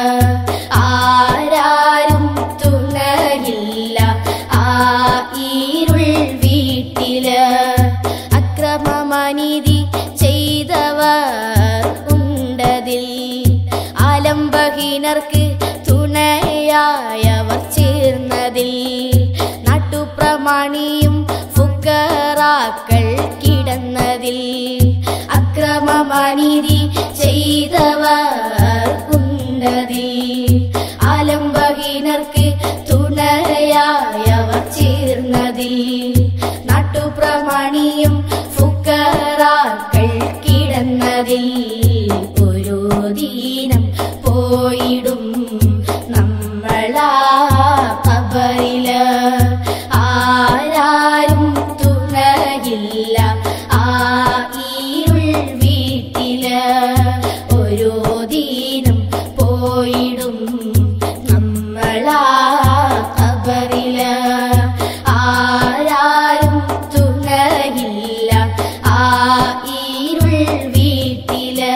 ആരാരും തുണയില്ല ആ ഇരുൾ വീട്ടില് അക്രമമനീതി ചെയ്തവർ ഉണ്ടതിൽ ആലംബഹീനർക്ക് തുണയായവർ ചേർന്നതിൽ നാട്ടുപ്രമാണിയും ഫുക്കറാക്കൾ കിടന്നതിൽ അക്രമമനീതി ചെയ്തവർ ഉണ്ടതിൽ ആലംബഹീനർക്ക് തുണയായവർ ചേർന്നതിൽ നാട്ടുപ്രമാണിയും ഫുക്കറാക്കൾ കിടന്നതിൽ ഒരു ദീനം പോയിടും നമ്മളാ കബറില് ആരാരും തുണയില്ല ആ ഇരുൾ വീട്ടില് ഒരു ദീനം പോയിടും നമ്മളാ കബറില് ആരാരും തുണയില്ല ആ ഇരുൾ വീട്ടില്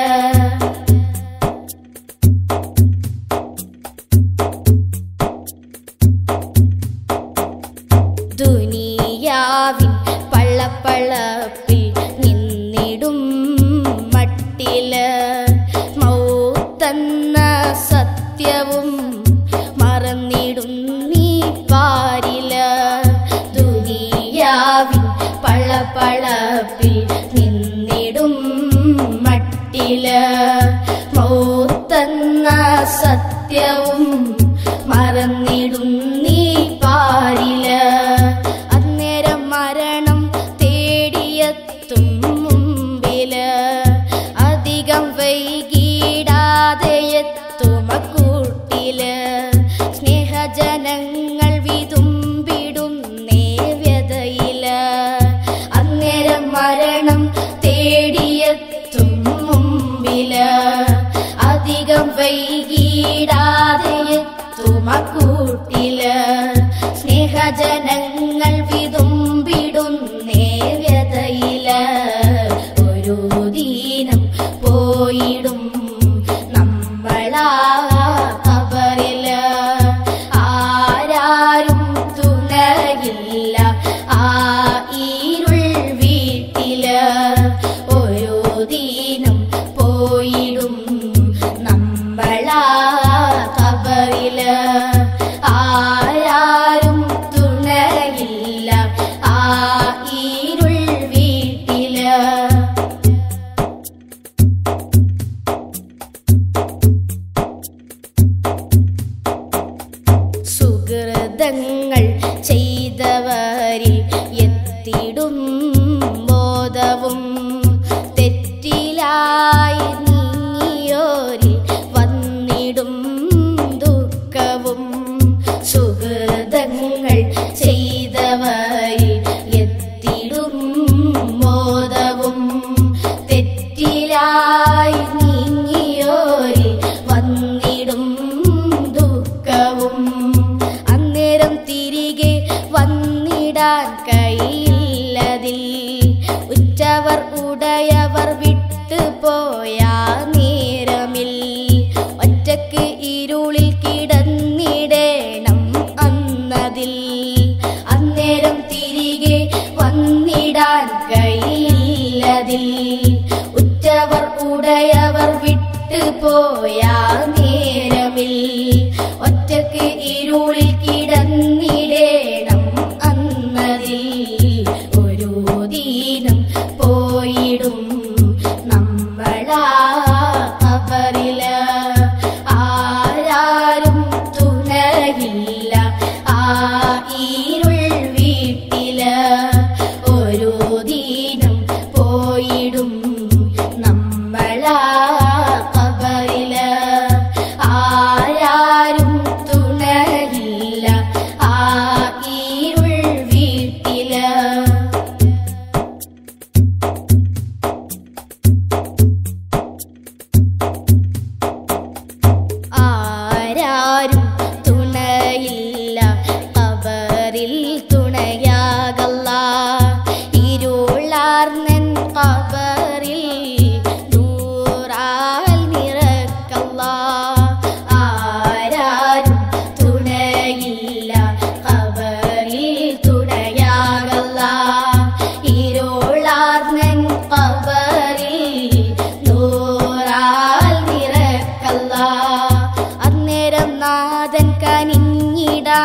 ദുനിയാവിൻ പള്ളപ്പള്ളപ്പിൽ നിന്നിടും മട്ടില് മൗത്തെന്ന സത്യവും മറന്നിടും നീ പാരില് ദുനിയാവിൻ പള്ളപ്പള്ളപ്പിൽ നിന്നിടും മട്ടില് മൗത്തെന്ന സത്യവും മറന്നിടും നീ പാരില് അന്നേരം മരണം തേടിയെത്തും മുമ്പില് അധികം വൈകിടാതെ എത്തും അക്കൂട്ടില് സ്നേഹജനങ്ങൾ വിതുമ്പിടും വ്യതയില് അന്നേരം മരണം തേടിയെത്തും മുമ്പില് അധികം വൈകിടാതെ എത്തും അക്കൂട്ടില് സ്നേഹജനങ്ങൾ വിതുമ്പിടും വ്യതയില് ഒരു ദീനം പോയിടും നമ്മളാ കബറില് ആരാരും തുണയില്ല ആ ഇരുൾ വീട്ടില് ഒരു ദീനം പോയിടും നമ്മളാ കബറില് ആരാരും തുണയില്ല ആ ഇരുൾ വീട്ടില് സുഹൃതങ്ങൾ ചെയ്തവരിൽ എത്തിടും ബോധവും തെറ്റിലായി നീങ്ങിയോരിൽ വന്നിടും ദുഃഖവും സുഹൃതങ്ങൾ ചെയ്തവരിൽ എത്തിടും ബോധവും തെറ്റിലായി നീങ്ങിയോരിൽ വന്നിടും ദുഃഖവും അന്നേരം തിരികെ വന്നിടാൻ കഴിയില്ലതിൽ ഉറ്റവർ ഉടയവർ വിട്ടുപോയാ നേരമിൽ ഒറ്റക്ക് ഇരുളിൽ കിടന്നിടേണം അന്നതിൽ അന്നേരം തിരികെ വന്നിടാൻ കഴിയില്ലതിൽ ഉറ്റവർ ഉടയവർ വിട്ടുപോയാ നേരമിൽ ഒറ്റക്ക് ഇരുളിൽ കിടന്നിടേണം അന്നതിൽ ഒരു ദീനം പോയിടും നമ്മളാ കബറില് ആരാരും തുണയില്ല ആ ഇരുൾ വീട്ടില് ഒരു ദീനം പോയിടും നമ്മളാ കബറില്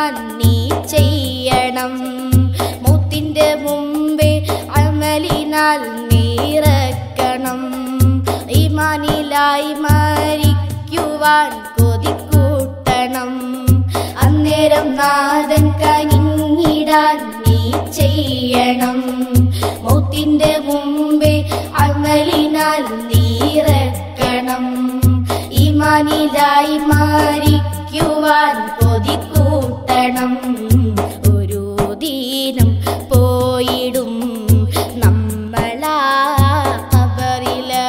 ഈമാൻ നീ ചെയ്യണം മുത്തിന്റെ മുമ്പേ അമലിനാൽ നീറക്കണം ഈമാനിലായി മരിക്കുവാൻ കൊതിക്കൂട്ടണം അന്നേരം നാഥൻ കനിഞ്ഞിടാൻ നീ ചെയ്യണം മുത്തിന്റെ മുമ്പേ അമലിനാൽ നീറക്കണം ഈമാനിലായി മരിക്കുവാൻ കൊതിക്കൂട്ടണം ഒരു ദീനം പോയിടും നമ്മളാ ഖബറില്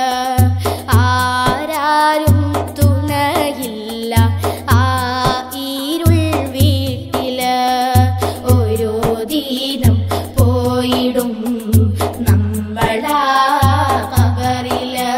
ആരാരും തുണയില്ല ആ ഇരുൾ വീട്ടില് ഒരു ദീനം പോയിടും നമ്മളാ ഖബറില്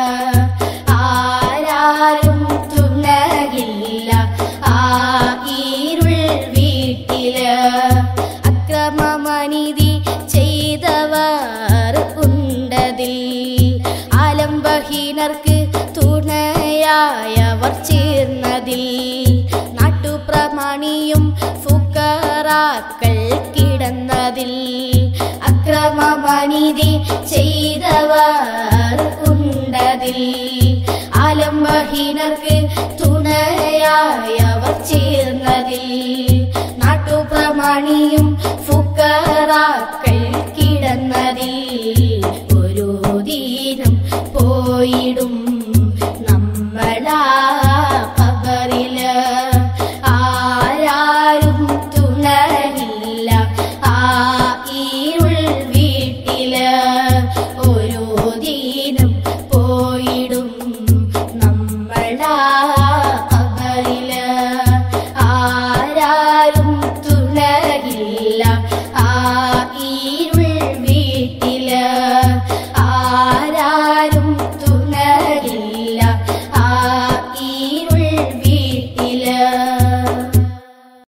ആരാരും തുണയില്ല ആ ഇരുൾ വീട്ടില് അക്രമമനിതി ചെയ്തവർ ഉണ്ടതിൽ ആലംബഹീനർക്ക് തുണയായവർ ചേർന്നതിൽ നാട്ടുപ്രമാണിയും ഫുക്കറാക്കൾ കിടന്നതിൽ അക്രമമനിതി ചെയ്തവർ ഉണ്ടതിൽ ആലംബഹീനർക്ക് തുണയായവർ